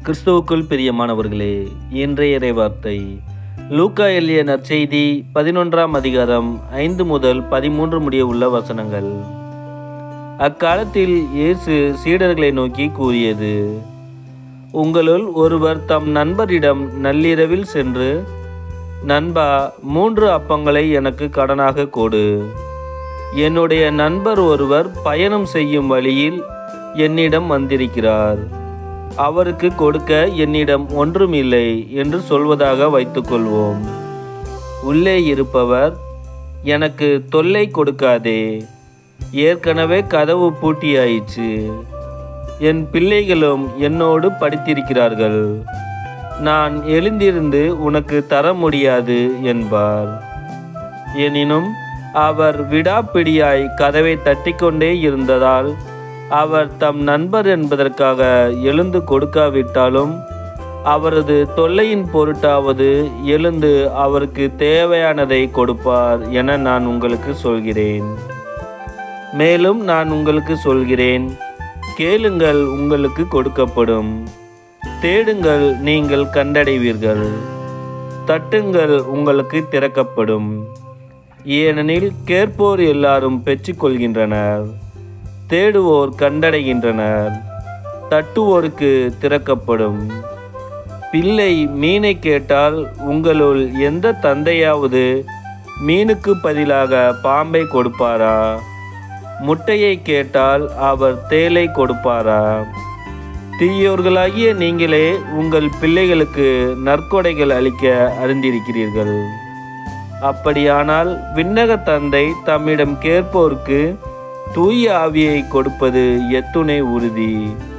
கிறிஸ்துவுக்குள் பிரியமானவர்களே இன்றைய இறைவார்த்தை லூக்கா எல்லிய நற்செய்தி பதினொன்றாம் அதிகாரம் ஐந்து முதல் பதிமூன்று முடிய உள்ள வசனங்கள் அக்காலத்தில் இயேசு சீடர்களை நோக்கி கூறியது உங்களுள் ஒருவர் தம் நண்பரிடம் நள்ளிரவில் சென்று நண்பா மூன்று அப்பங்களை எனக்கு கடனாக கொடு என்னுடைய நண்பர் ஒருவர் பயணம் செய்யும் வழியில் என்னிடம் வந்திருக்கிறார் அவருக்கு கொடுக்க என்னிடம் ஒன்றுமில்லை என்று சொல்வதாக வைத்துக்கொள்வோம் உள்ளே இருப்பவர் எனக்கு தொல்லை கொடுக்காதே ஏற்கனவே கதவு பூட்டியாயிற்று என் பிள்ளைகளும் என்னோடு படித்திருக்கிறார்கள் நான் எழுந்திருந்து உனக்கு தர முடியாது என்பார் எனினும் அவர் விடாப்பிடியாய் கதவை தட்டிக்கொண்டே இருந்ததால் அவர் தம் நண்பர் என்பதற்காக எழுந்து கொடுக்காவிட்டாலும் அவரது தொல்லையின் பொருட்டாவது எழுந்து அவருக்கு தேவையானதை கொடுப்பார் என நான் உங்களுக்கு சொல்கிறேன் மேலும் நான் உங்களுக்கு சொல்கிறேன் கேளுங்கள் உங்களுக்கு கொடுக்கப்படும் தேடுங்கள் நீங்கள் கண்டடைவீர்கள் தட்டுங்கள் உங்களுக்கு திறக்கப்படும் ஏனெனில் கேட்போர் எல்லாரும் பெற்றுக்கொள்கின்றனர் தேடுவோர் கண்டடைகின்றனர் தட்டுவோருக்கு திறக்கப்படும் பிள்ளை மீனை கேட்டால் உங்களுள் எந்த தந்தையாவது மீனுக்கு பதிலாக பாம்பை கொடுப்பாரா முட்டையை கேட்டால் அவர் தேலை கொடுப்பாரா தீயோர்களாகிய நீங்களே உங்கள் பிள்ளைகளுக்கு நற்கொடைகள் அளிக்க அறிந்திருக்கிறீர்கள் அப்படியானால் விண்ணக தந்தை தம்மிடம் கேட்போருக்கு தூய ஆவியை கொடுப்பது எத்துணை உறுதி